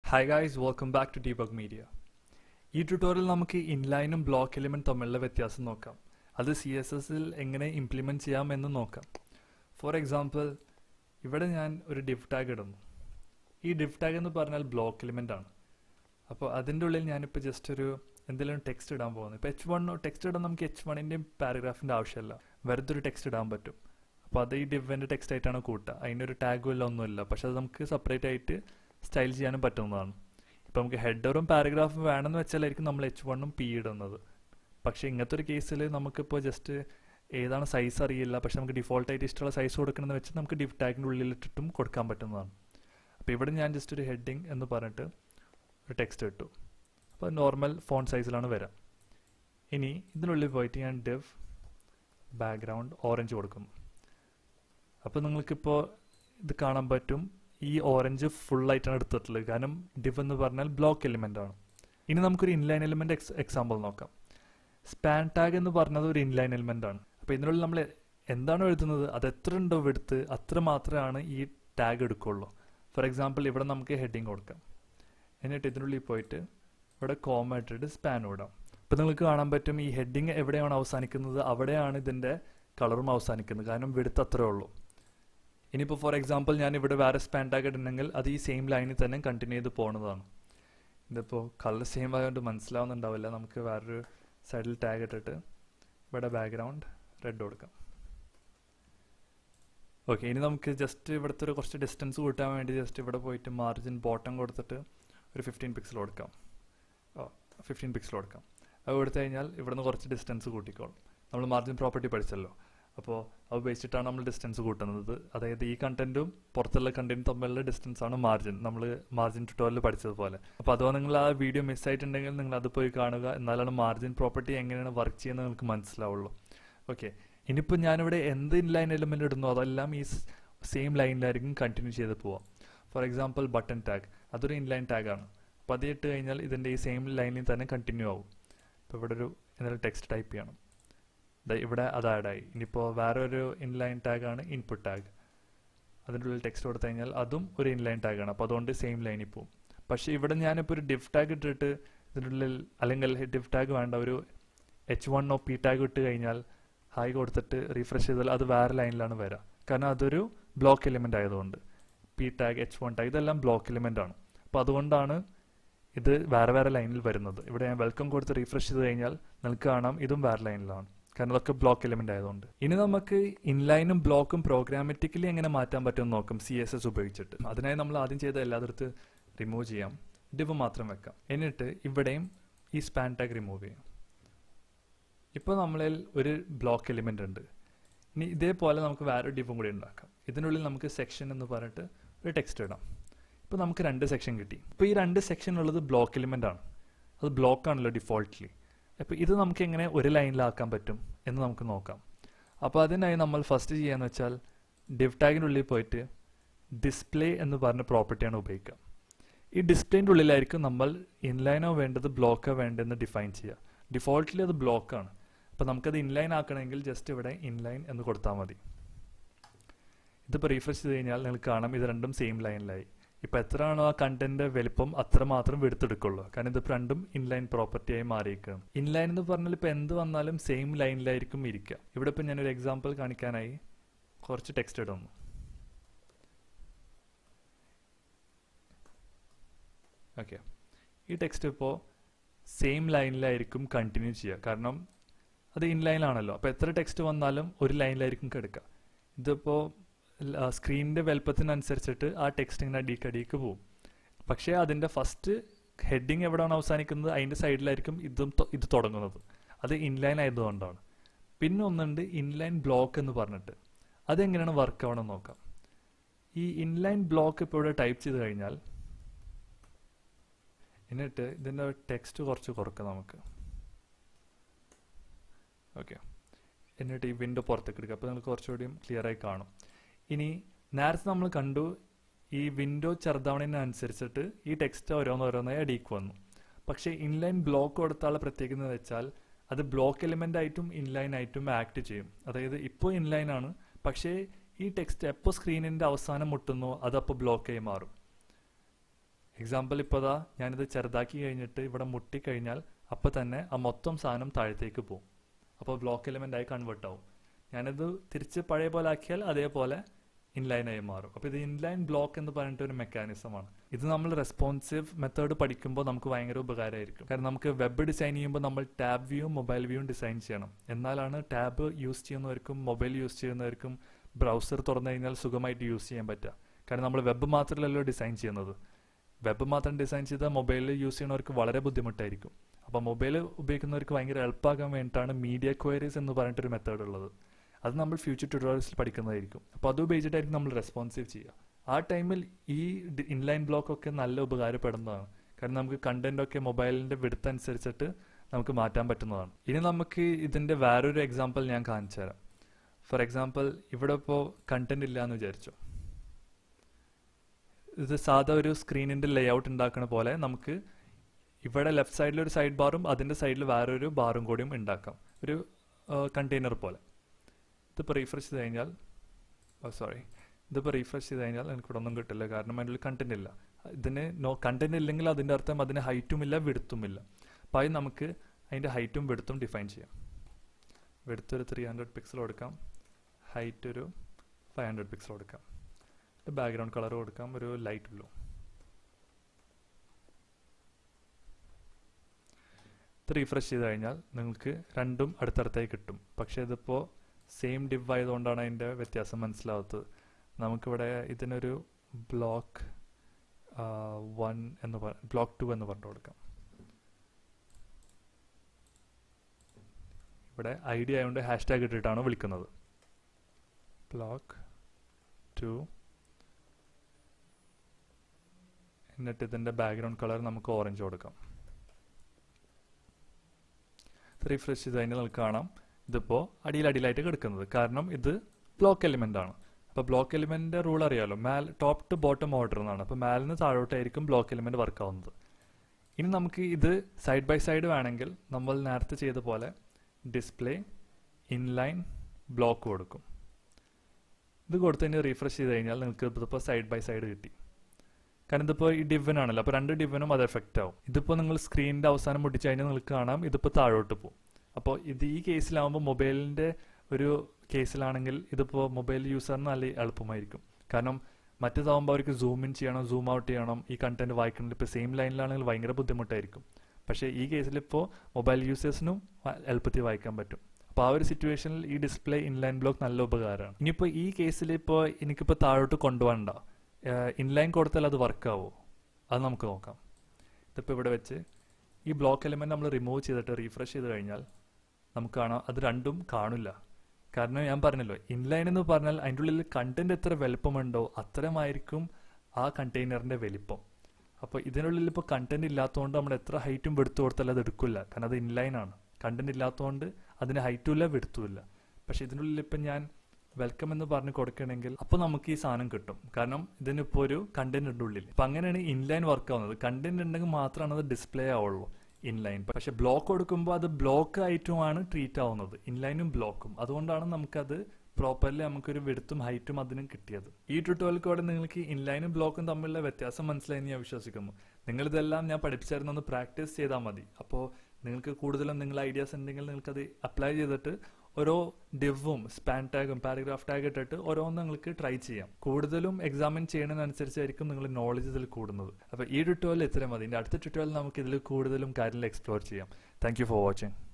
hi guys welcome back to debug media ഈ tutorial നമുക്ക് ഇൻലൈനും ബ്ലോക്ക് എലിമെന്റ് തമ്മിലുള്ള വ്യത്യാസം നോക്കാം അത് സി എസ് എസിൽ എങ്ങനെ ഇംപ്ലിമെന്റ് ചെയ്യാം എന്ന് നോക്കാം ഫോർ എക്സാമ്പിൾ ഇവിടെ ഞാൻ ഒരു ഡിഫ് ടാഗ് ഇടുന്നു ഈ ഡിഫ് ടാഗ് എന്ന് പറഞ്ഞാൽ ബ്ലോക്ക് എലിമെന്റ് ആണ് അപ്പോൾ അതിൻ്റെ ഉള്ളിൽ ഞാനിപ്പോൾ ജസ്റ്റ് ഒരു എന്തെങ്കിലും ടെക്സ്റ്റ് ഇടാൻ പോകുന്നു ഇപ്പോൾ എച്ച് വൺ ടെക്സ്റ്റ് ഇടാൻ നമുക്ക് എച്ച് വണ്ണിൻ്റെയും പാരഗ്രാഫിൻ്റെ ആവശ്യമില്ല വെറുതെ ഒരു ടെക്സ്റ്റ് ഇടാൻ പറ്റും അപ്പോൾ അത് ഈ ഡിഫിൻ്റെ ടെക്സ്റ്റ് ആയിട്ടാണ് കൂട്ടുക അതിനൊരു ടാഗും ഇല്ല ഒന്നുമില്ല പക്ഷെ അത് നമുക്ക് സെപ്പറേറ്റ് ആയിട്ട് സ്റ്റൈൽ ചെയ്യാനും പറ്റുന്നതാണ് ഇപ്പോൾ നമുക്ക് ഹെഡറും പാരഗ്രാഫും വേണമെന്ന് വെച്ചാലായിരിക്കും നമ്മൾ എച്ച് വണ്ണും പി ഇടുന്നത് പക്ഷേ ഇങ്ങനത്തെ ഒരു കേസിൽ നമുക്കിപ്പോൾ ജസ്റ്റ് ഏതാണ് സൈസ് അറിയില്ല പക്ഷെ നമുക്ക് ഡിഫോൾട്ടായിട്ട് ഇഷ്ടമുള്ള സൈസ് കൊടുക്കണമെന്ന് വെച്ച് നമുക്ക് ഡിഫ് ടാഗിൻ്റെ ഉള്ളിലിട്ടിട്ടും കൊടുക്കാൻ പറ്റുന്നതാണ് അപ്പോൾ ഇവിടെ ഞാൻ ജസ്റ്റ് ഒരു ഹെഡിങ് എന്ന് പറഞ്ഞിട്ട് ഒരു ടെക്സ്റ്റ് ഇട്ടു അപ്പോൾ നോർമൽ ഫോൺ സൈസിലാണ് വരാം ഇനി ഇതിനുള്ളിൽ പോയിട്ട് ഞാൻ ഡിവ് ബാക്ക്ഗ്രൗണ്ട് ഓറഞ്ച് കൊടുക്കുന്നു അപ്പോൾ നിങ്ങൾക്കിപ്പോൾ ഇത് കാണാൻ പറ്റും ഈ ഓറഞ്ച് ഫുള്ളായിട്ടാണ് എടുത്തിട്ടുള്ളത് കാരണം ഡിവ് എന്ന് പറഞ്ഞാൽ ബ്ലോക്ക് എലിമെൻ്റ് ആണ് ഇനി നമുക്കൊരു ഇൻലൈൻ എലിമെൻ്റ് എക്സ് എക്സാമ്പിൾ നോക്കാം സ്പാൻ ടാഗ് എന്ന് പറഞ്ഞത് ഒരു ഇൻലൈൻ എലിമെൻ്റ് ആണ് അപ്പോൾ ഇതിനുള്ളിൽ നമ്മൾ എന്താണോ എഴുതുന്നത് അത് എത്ര ഉണ്ടോ എടുത്ത് അത്ര മാത്രമാണ് ഈ ടാഗ് എടുക്കുള്ളൂ ഫോർ എക്സാമ്പിൾ ഇവിടെ നമുക്ക് ഹെഡിങ് കൊടുക്കാം എന്നിട്ട് ഇതിനുള്ളിൽ പോയിട്ട് ഇവിടെ കോമ ഇട്ടിട്ട് സ്പാൻ ഇടാം അപ്പോൾ നിങ്ങൾക്ക് കാണാൻ പറ്റും ഈ ഹെഡിങ് എവിടെയാണ് അവസാനിക്കുന്നത് അവിടെയാണ് ഇതിൻ്റെ കളറും അവസാനിക്കുന്നത് കാരണം വിടുത്ത് അത്രേ ഉള്ളൂ ഇനിയിപ്പോൾ ഫോർ എക്സാമ്പിൾ ഞാൻ ഇവിടെ വേറെ സ്പാൻ ടാഗ് ഇടണമെങ്കിൽ അത് ഈ സെയിം ലൈനിൽ തന്നെ കണ്ടിന്യൂ ചെയ്ത് പോകുന്നതാണ് ഇതിപ്പോൾ കളർ സെയിം ആയതുകൊണ്ട് മനസ്സിലാവുന്നുണ്ടാവില്ല നമുക്ക് വേറൊരു സൈഡിൽ ടാഗ് ഇട്ടിട്ട് ഇവിടെ ബാക്ക്ഗ്രൗണ്ട് റെഡ് കൊടുക്കാം ഓക്കെ ഇനി നമുക്ക് ജസ്റ്റ് ഇവിടുത്തെ ഒരു കുറച്ച് ഡിസ്റ്റൻസ് കൂട്ടാൻ വേണ്ടി ജസ്റ്റ് ഇവിടെ പോയിട്ട് മാർജിൻ ബോട്ടം കൊടുത്തിട്ട് ഒരു ഫിഫ്റ്റീൻ പിക്സൽ കൊടുക്കാം ഓ ഫിഫ്റ്റീൻ പിക്സൽ കൊടുക്കാം അത് കൊടുത്തു കഴിഞ്ഞാൽ ഇവിടുന്ന് കുറച്ച് ഡിസ്റ്റൻസ് കൂട്ടിക്കോളും നമ്മൾ മാർജിൻ പ്രോപ്പർട്ടി പഠിച്ചല്ലോ അപ്പോൾ അത് ഉപയോഗിച്ചിട്ടാണ് നമ്മൾ ഡിസ്റ്റൻസ് കൂട്ടുന്നത് അതായത് ഈ കണ്ടന്റും പുറത്തുള്ള കണ്ടന്റും തമ്മിലുള്ള ഡിസ്റ്റൻസ് ആണ് മാർജിൻ നമ്മൾ മാർജിൻ ട്യൂട്ടോറിയൽ പഠിച്ചതുപോലെ അപ്പോൾ അഥവാ നിങ്ങൾ ആ വീഡിയോ മിസ് ആയിട്ടുണ്ടെങ്കിൽ നിങ്ങൾ അത് പോയി കാണുക എന്നാലാണ് മാർജിൻ പ്രോപ്പർട്ടി എങ്ങനെയാണ് വർക്ക് ചെയ്യുന്നത് നിങ്ങൾക്ക് മനസ്സിലാവുള്ളൂ ഓക്കെ ഇനിയിപ്പോൾ ഞാനിവിടെ എന്ത് ഇൻലൈൻ എലിമെൻ്റ് ഇടുന്നു അതെല്ലാം ഈ സെയിം ലൈനിലായിരിക്കും കണ്ടിന്യൂ ചെയ്ത് പോവാം ഫോർ എക്സാമ്പിൾ ബട്ടൺ ടാഗ് അതൊരു ഇൻലൈൻ ടാഗാണ് അപ്പോൾ അത് ഇട്ട് കഴിഞ്ഞാൽ ഇതിൻ്റെ ഈ സെയിം ലൈനിൽ തന്നെ കണ്ടിന്യൂ ആവും ഇപ്പോൾ ഇവിടെ ഒരു എന്തെങ്കിലും ടെക്സ്റ്റ് ടൈപ്പ് ചെയ്യണം ഇവിടെ അത് ആഡായി ഇനിയിപ്പോൾ വേറെ ഒരു ഇൻലൈൻ ടാഗാണ് ഇൻപുട്ട് ടാഗ് അതിൻ്റെ ഉള്ളിൽ ടെക്സ്റ്റ് കൊടുത്തു കഴിഞ്ഞാൽ അതും ഒരു ഇൻലൈൻ ടാഗാണ് അപ്പോൾ അതുകൊണ്ട് സെയിം ലൈനിൽ പോകും പക്ഷേ ഇവിടെ ഞാനിപ്പോൾ ഒരു ഡിഫ് ടാഗ് ഇട്ടിട്ട് ഇതിൻ്റെ ഉള്ളിൽ അല്ലെങ്കിൽ ഡിഫ് ടാഗ് വേണ്ട ഒരു H one or P tag ഇട്ട് കഴിഞ്ഞാൽ ഹായ് കൊടുത്തിട്ട് റീഫ്രഷ് ചെയ്താൽ അത് വേറെ ലൈനിലാണ് വരിക കാരണം അതൊരു ബ്ലോക്ക് എലിമെൻ്റ് ആയതുകൊണ്ട് P tag H one tag ഇതെല്ലാം ബ്ലോക്ക് എലിമെൻ്റ് ആണ് അപ്പോൾ അതുകൊണ്ടാണ് ഇത് വേറെ വേറെ ലൈനിൽ വരുന്നത് ഇവിടെ ഞാൻ വെൽക്കം കൊടുത്ത് റീഫ്രഷ് ചെയ്ത് കഴിഞ്ഞാൽ നിങ്ങൾക്ക് കാണാം ഇതും വേറെ ലൈനിലാണ് കാരണം അതൊക്കെ ബ്ലോക്ക് എലിമെന്റ് ആയതുകൊണ്ട് ഇനി നമുക്ക് ഇൻലൈനും ബ്ലോക്കും പ്രോഗ്രാമറ്റിക്കലി എങ്ങനെ മാറ്റാൻ പറ്റുമെന്ന് നോക്കാം സി എസ് എസ് ഉപയോഗിച്ചിട്ട് അതിനായി നമ്മൾ ആദ്യം ചെയ്ത എല്ലാത്തിടത്ത് റിമൂവ് ചെയ്യാം ഡിവ് മാത്രം വെക്കാം എന്നിട്ട് ഇവിടെയും ഈ സ്പാൻ ടാഗ് റിമൂവ് ചെയ്യാം ഇപ്പോൾ നമ്മളിൽ ഒരു ബ്ലോക്ക് എലിമെന്റ് ഉണ്ട് ഇനി ഇതേപോലെ നമുക്ക് വേറെ ഡിവും കൂടി ഉണ്ടാക്കാം ഇതിനുള്ളിൽ നമുക്ക് സെക്ഷൻ എന്ന് പറഞ്ഞിട്ട് ഒരു ടെക്സ്റ്റ് ഇടാം ഇപ്പോൾ നമുക്ക് രണ്ട് സെക്ഷൻ കിട്ടി ഇപ്പോൾ ഈ രണ്ട് സെക്ഷൻ ഉള്ളത് ബ്ലോക്ക് എലിമെന്റ് ആണ് അത് ബ്ലോക്ക് ആണല്ലോ ഡിഫോൾട്ട്ലി അപ്പോൾ ഇത് നമുക്ക് എങ്ങനെ ഒരു ലൈനിലാക്കാൻ പറ്റും എന്ന് നമുക്ക് നോക്കാം അപ്പോൾ അതിനായി നമ്മൾ ഫസ്റ്റ് ചെയ്യാന്ന് വെച്ചാൽ ഡിവ് ടാഗിനുള്ളിൽ പോയിട്ട് ഡിസ്പ്ലേ എന്ന് പറഞ്ഞ പ്രോപ്പർട്ടിയാണ് ഉപയോഗിക്കുക ഈ ഡിസ്പ്ലേൻ്റെ ഉള്ളിലായിരിക്കും നമ്മൾ ഇൻലൈനോ വേണ്ടത് ബ്ലോക്കോ വേണ്ടതെന്ന് ഡിഫൈൻ ചെയ്യുക ഡിഫോൾട്ട്ലി അത് ബ്ലോക്കാണ് അപ്പോൾ നമുക്കത് ഇൻലൈൻ ആക്കണമെങ്കിൽ ജസ്റ്റ് ഇവിടെ ഇൻലൈൻ എന്ന് കൊടുത്താൽ മതി ഇതിപ്പോൾ റീഫ്രഷ് ചെയ്ത് കഴിഞ്ഞാൽ നിങ്ങൾക്ക് കാണാം ഇത് രണ്ടും സെയിം ലൈനിലായി ഇപ്പോൾ എത്രയാണോ ആ കണ്ടന്റ് വലിപ്പം അത്ര മാത്രം വെടുത്തെടുക്കുള്ളൂ കാരണം ഇത് രണ്ടും ഇൻലൈൻ പ്രോപ്പർട്ടി ആയി മാറിയിരിക്കണം ഇൻലൈൻ എന്ന് പറഞ്ഞാൽ ഇപ്പോൾ എന്ത് വന്നാലും സെയിം ലൈനിലായിരിക്കും ഇരിക്കുക ഇവിടെ ഇപ്പോൾ ഞാനൊരു എക്സാമ്പിൾ കാണിക്കാനായി കുറച്ച് ടെക്സ്റ്റ് ഇടുന്നു ഓക്കെ ഈ ടെക്സ്റ്റ് ഇപ്പോൾ സെയിം ലൈനിലായിരിക്കും കണ്ടിന്യൂ ചെയ്യുക കാരണം അത് ഇൻലൈനാണല്ലോ അപ്പോൾ എത്ര ടെക്സ്റ്റ് വന്നാലും ഒരു ലൈനിലായിരിക്കും കിടക്കുക ഇതിപ്പോൾ സ്ക്രീനിൻ്റെ വലുപ്പത്തിനനുസരിച്ചിട്ട് ആ ടെക്സ്റ്റ് ഇങ്ങനെ അടിക്ക് അടിക്ക് പോകും പക്ഷേ അതിൻ്റെ ഫസ്റ്റ് ഹെഡിങ് എവിടെയാണ് അവസാനിക്കുന്നത് അതിൻ്റെ സൈഡിലായിരിക്കും ഇതും ഇത് തുടങ്ങുന്നത് അത് ഇൻലൈൻ ആയതുകൊണ്ടാണ് പിന്നെ ഒന്നുണ്ട് ഇൻലൈൻ ബ്ലോക്ക് എന്ന് പറഞ്ഞിട്ട് അതെങ്ങനെയാണ് വർക്ക് ആവണം നോക്കാം ഈ ഇൻലൈൻ ബ്ലോക്ക് ഇപ്പോൾ ഇവിടെ ടൈപ്പ് ചെയ്ത് കഴിഞ്ഞാൽ എന്നിട്ട് ഇതിൻ്റെ ടെക്സ്റ്റ് കുറച്ച് കുറക്കാം നമുക്ക് ഓക്കെ എന്നിട്ട് ഈ വിൻഡോ പുറത്തേക്ക് എടുക്കുക അപ്പോൾ നിങ്ങൾക്ക് കുറച്ചുകൂടിയും ക്ലിയർ ആയി കാണും ഇനി നേരത്തെ നമ്മൾ കണ്ടു ഈ വിൻഡോ ചെറുതാവണതിനനുസരിച്ചിട്ട് ഈ ടെക്സ്റ്റ് ഓരോന്നോരോന്നായി അടിക്ക് വന്നു പക്ഷേ ഇൻലൈൻ ബ്ലോക്ക് കൊടുത്താലുള്ള പ്രത്യേകത എന്ന് വെച്ചാൽ അത് ബ്ലോക്ക് എലിമെൻ്റ് ആയിട്ടും ഇൻലൈൻ ആയിട്ടും ആക്ട് ചെയ്യും അതായത് ഇപ്പോൾ ഇൻലൈൻ ആണ് പക്ഷേ ഈ ടെക്സ്റ്റ് എപ്പോൾ സ്ക്രീനിൻ്റെ അവസാനം മുട്ടുന്നോ അതപ്പോൾ ബ്ലോക്ക് ആയി മാറും എക്സാമ്പിൾ ഇപ്പോൾ ദാ ഞാനിത് ചെറുതാക്കി കഴിഞ്ഞിട്ട് ഇവിടെ മുട്ടി കഴിഞ്ഞാൽ അപ്പോൾ തന്നെ ആ മൊത്തം സാധനം താഴത്തേക്ക് പോകും അപ്പോൾ ബ്ലോക്ക് എലിമെൻ്റ് ആയി കൺവേർട്ട് ആവും ഞാനിത് തിരിച്ച് പഴയ പോലെ ആക്കിയാൽ അതേപോലെ ഇൻലൈനായി മാറും അപ്പോൾ ഇത് ഇൻലൈൻ ബ്ലോക്ക് എന്ന് പറഞ്ഞിട്ട് ഒരു മെക്കാനിസമാണ് ഇത് നമ്മൾ റെസ്പോൺസീവ് മെത്തേഡ് പഠിക്കുമ്പോൾ നമുക്ക് ഭയങ്കര ഉപകാരമായിരിക്കും കാരണം നമുക്ക് വെബ് ഡിസൈൻ ചെയ്യുമ്പോൾ നമ്മൾ ടാബ് വ്യൂവും മൊബൈൽ വ്യൂവും ഡിസൈൻ ചെയ്യണം എന്നാലാണ് ടാബ് യൂസ് ചെയ്യുന്നവർക്കും മൊബൈൽ യൂസ് ചെയ്യുന്നവർക്കും ബ്രൗസർ തുറന്നു കഴിഞ്ഞാൽ സുഖമായിട്ട് യൂസ് ചെയ്യാൻ പറ്റുക കാരണം നമ്മൾ വെബ് മാത്രമല്ലല്ലോ ഡിസൈൻ ചെയ്യുന്നത് വെബ് മാത്രം ഡിസൈൻ ചെയ്താൽ മൊബൈലിൽ യൂസ് ചെയ്യുന്നവർക്ക് വളരെ ബുദ്ധിമുട്ടായിരിക്കും അപ്പോൾ മൊബൈൽ ഉപയോഗിക്കുന്നവർക്ക് ഭയങ്കര എളുപ്പമാകാൻ വേണ്ടിയിട്ടാണ് മീഡിയ ക്വയറീസ് എന്ന് പറഞ്ഞിട്ടൊരു മെത്തേഡ് ഉള്ളത് അത് നമ്മൾ ഫ്യൂച്ചർ ട്യൂട്ടോറിയൽസിൽ പഠിക്കുന്നതായിരിക്കും അപ്പോൾ അത് ഉപയോഗിച്ചിട്ടായിരിക്കും നമ്മൾ റെസ്പോൺസീവ് ചെയ്യുക ആ ടൈമിൽ ഈ ഇൻലൈൻ ബ്ലോക്ക് ഒക്കെ നല്ല ഉപകാരപ്പെടുന്നതാണ് കാരണം നമുക്ക് കണ്ടന്റ് ഒക്കെ മൊബൈലിന്റെ വിടുത്ത് അനുസരിച്ചിട്ട് നമുക്ക് മാറ്റാൻ പറ്റുന്നതാണ് ഇനി നമുക്ക് ഇതിന്റെ വേറൊരു എക്സാമ്പിൾ ഞാൻ കാണിച്ചു തരാം ഫോർ എക്സാമ്പിൾ ഇവിടെ ഇപ്പോൾ കണ്ടന്റ് ഇല്ല എന്ന് വിചാരിച്ചു ഇത് സാധാ ഒരു സ്ക്രീനിന്റെ ലേഔട്ട് ഉണ്ടാക്കുന്ന പോലെ നമുക്ക് ഇവിടെ ലെഫ്റ്റ് സൈഡിൽ ഒരു സൈഡ് ബാറും അതിന്റെ സൈഡിൽ വേറൊരു ബാറും കൂടിയും ഉണ്ടാക്കാം ഒരു കണ്ടെയ്നർ പോലെ ഇതിപ്പോൾ റീഫ്രഷ് ചെയ്ത് കഴിഞ്ഞാൽ സോറി ഇതിപ്പോൾ റീഫ്രഷ് ചെയ്ത് കഴിഞ്ഞാൽ എനിക്ക് ഇവിടെ ഒന്നും കിട്ടില്ല കാരണം അതിൻ്റെ ഉള്ളിൽ കണ്ടന്റ് ഇല്ല ഇതിന് നോ കണ്ടന്റ് ഇല്ലെങ്കിൽ അതിൻ്റെ അർത്ഥം അതിന് ഹൈറ്റും ഇല്ല വിടുത്തും ഇല്ല അപ്പോൾ അത് നമുക്ക് അതിൻ്റെ ഹൈറ്റും വിടുത്തും ഡിഫൈൻ ചെയ്യാം വിടുത്ത് ഒരു ത്രീ ഹൺഡ്രഡ് പിക്സൽ കൊടുക്കാം ഹൈറ്റ് ഒരു ഫൈവ് ഹൺഡ്രഡ് പിക്സൽ കൊടുക്കാം ബാക്ക്ഗ്രൗണ്ട് കളർ കൊടുക്കാം ഒരു ലൈറ്റ് ബ്ലൂ ഇത് റീഫ്രഷ് ചെയ്ത് കഴിഞ്ഞാൽ നിങ്ങൾക്ക് രണ്ടും അടുത്തടുത്തായി കിട്ടും പക്ഷേ ഇതിപ്പോൾ സെയിം ഡിവ് ആയതുകൊണ്ടാണ് അതിൻ്റെ വ്യത്യാസം മനസ്സിലാവാത്തത് നമുക്കിവിടെ ഇതിനൊരു ബ്ലോക്ക് വൺ എന്ന് പറ ബ്ലോക്ക് ടു എന്ന് പറഞ്ഞു കൊടുക്കാം ഇവിടെ ഐ ഡി ആയതുകൊണ്ട് ഹാഷ് ടാഗ് ഇട്ടിട്ടാണ് വിളിക്കുന്നത് ബ്ലോക്ക് ടു എന്നിട്ട് ഇതിൻ്റെ ബാക്ക്ഗ്രൗണ്ട് കളർ നമുക്ക് ഓറഞ്ച് കൊടുക്കാം റീഫ്രഷ് ചെയ്ത് കഴിഞ്ഞാൽ നമുക്ക് കാണാം ഇതിപ്പോൾ അടിയിൽ അടിയിലായിട്ട് കിടക്കുന്നത് കാരണം ഇത് ബ്ലോക്ക് എലിമെൻ്റ് ആണ് അപ്പോൾ ബ്ലോക്ക് എലിമെൻറ്റിൻ്റെ റൂൾ അറിയാലോ മാൽ ടോപ്പ് ടു ബോട്ടം ഓർഡർ എന്നാണ് അപ്പോൾ മാലിൽ നിന്ന് താഴോട്ടായിരിക്കും ബ്ലോക്ക് എലിമെൻറ്റ് വർക്ക് ആവുന്നത് ഇനി നമുക്ക് ഇത് സൈഡ് ബൈ സൈഡ് വേണമെങ്കിൽ നമ്മൾ നേരത്തെ ചെയ്ത പോലെ ഡിസ്പ്ലേ ഇൻലൈൻ ബ്ലോക്ക് കൊടുക്കും ഇത് കൊടുത്ത് കഴിഞ്ഞ് റീഫ്രഷ് ചെയ്ത് കഴിഞ്ഞാൽ നിങ്ങൾക്ക് ഇതിപ്പോൾ സൈഡ് ബൈ സൈഡ് കിട്ടി കാരണം ഇതിപ്പോൾ ഈ ഡിവൻ ആണല്ലോ അപ്പോൾ രണ്ട് ഡിവനും അത് എഫക്റ്റ് ആവും ഇതിപ്പോൾ നിങ്ങൾ സ്ക്രീനിൻ്റെ അവസാനം മുട്ടിച്ച് കഴിഞ്ഞാൽ നിങ്ങൾക്ക് കാണാം ഇതിപ്പോൾ താഴോട്ട് പോകും അപ്പോൾ ഇത് ഈ കേസിലാവുമ്പോൾ മൊബൈലിൻ്റെ ഒരു കേസിലാണെങ്കിൽ ഇതിപ്പോൾ മൊബൈൽ യൂസറിന് നല്ല എളുപ്പമായിരിക്കും കാരണം മറ്റേതാവുമ്പോൾ അവർക്ക് സൂം ഇൻ ചെയ്യണം സൂം ഔട്ട് ചെയ്യണം ഈ കണ്ടന്റ് വായിക്കണമെങ്കിൽ ഇപ്പോൾ സെയിം ലൈനിലാണെങ്കിൽ ഭയങ്കര ബുദ്ധിമുട്ടായിരിക്കും പക്ഷേ ഈ കേസിൽ ഇപ്പോൾ മൊബൈൽ യൂസേഴ്സിനും എളുപ്പത്തിൽ വായിക്കാൻ പറ്റും അപ്പോൾ ആ ഒരു സിറ്റുവേഷനിൽ ഈ ഡിസ്പ്ലേ ഇൻലൈൻ ബ്ലോക്ക് നല്ല ഉപകാരമാണ് ഇനിയിപ്പോൾ ഈ കേസിൽ ഇപ്പോൾ എനിക്കിപ്പോൾ താഴോട്ട് കൊണ്ടുപോകണ്ട ഇൻലൈൻ കൊടുത്താൽ അത് വർക്കാവോ അത് നമുക്ക് നോക്കാം ഇതിപ്പോൾ ഇവിടെ വെച്ച് ഈ ബ്ലോക്ക് എലിമെന്റ് നമ്മൾ റിമൂവ് ചെയ്തിട്ട് റീഫ്രഷ് ചെയ്ത് കഴിഞ്ഞാൽ നമുക്ക് കാണാം അത് രണ്ടും കാണില്ല കാരണം ഞാൻ പറഞ്ഞല്ലോ ഇൻലൈൻ എന്ന് പറഞ്ഞാൽ അതിൻ്റെ ഉള്ളിൽ കണ്ടന്റ് എത്ര വലുപ്പമുണ്ടോ അത്രമായിരിക്കും ആ കണ്ടെയ്നറിന്റെ വലിപ്പം അപ്പോൾ ഇതിനുള്ളിൽ ഇപ്പോൾ കണ്ടന്റ് ഇല്ലാത്തതുകൊണ്ട് നമ്മൾ എത്ര ഹൈറ്റും വെടുത്തു കൊടുത്താൽ അത് എടുക്കില്ല കാരണം അത് ഇൻലൈൻ ആണ് കണ്ടന്റ് ഇല്ലാത്തതുകൊണ്ട് അതിന് ഹൈറ്റും ഇല്ല വെടുത്തും ഇല്ല പക്ഷെ ഇതിനുള്ളിൽ ഇപ്പം ഞാൻ വെൽക്കം എന്ന് പറഞ്ഞ് കൊടുക്കണമെങ്കിൽ അപ്പോൾ നമുക്ക് ഈ സാധനം കിട്ടും കാരണം ഇതിനിപ്പോൾ ഒരു കണ്ടന്റ് ഉണ്ട് ഉള്ളിൽ അപ്പം അങ്ങനെയാണ് ഇൻലൈൻ വർക്ക് ആവുന്നത് കണ്ടന്റ് ഉണ്ടെങ്കിൽ മാത്രമാണ് അത് ഡിസ്പ്ലേ ആവുള്ളൂ ഇൻലൈൻ പക്ഷെ ബ്ലോക്ക് കൊടുക്കുമ്പോൾ അത് ബ്ലോക്ക് ആയിട്ടുമാണ് ട്രീറ്റ് ആവുന്നത് ഇൻലൈനും ബ്ലോക്കും അതുകൊണ്ടാണ് നമുക്കത് പ്രോപ്പർലി നമുക്കൊരു വിടുത്തും ഹൈറ്റും അതിനും കിട്ടിയത് ഈ ട്യൂട്ടോറിയൽക്കോടെ നിങ്ങൾക്ക് ഇൻലൈനും ബ്ലോക്കും തമ്മിലുള്ള വ്യത്യാസം മനസ്സിലായി ഞാൻ വിശ്വസിക്കുന്നു നിങ്ങളിതെല്ലാം ഞാൻ പഠിപ്പിച്ചായിരുന്നു പ്രാക്ടീസ് ചെയ്താൽ മതി അപ്പോൾ നിങ്ങൾക്ക് കൂടുതലും നിങ്ങൾ ഐഡിയാസ് ഉണ്ടെങ്കിൽ നിങ്ങൾക്കത് അപ്ലൈ ചെയ്തിട്ട് ഓരോ ഡിവും സ്പാൻ ടാഗും പാരഗ്രാഫ് ടാഗ് ഇട്ടിട്ട് ഓരോന്ന് നിങ്ങൾക്ക് ട്രൈ ചെയ്യാം കൂടുതലും എക്സാമിൻ ചെയ്യുന്നതിനനുസരിച്ചായിരിക്കും നിങ്ങൾ നോളജ് ഇതിൽ കൂടുന്നത് അപ്പോൾ ഈ ട്യൂട്ടോറിയൽ ഇത്രയും മതി ഇതിൻ്റെ അടുത്ത ട്യൂട്ടോറിയൽ നമുക്ക് ഇതിൽ കൂടുതലും കാര്യങ്ങൾ എക്സ്പ്ലോർ ചെയ്യാം താങ്ക് ഫോർ വാച്ചിങ്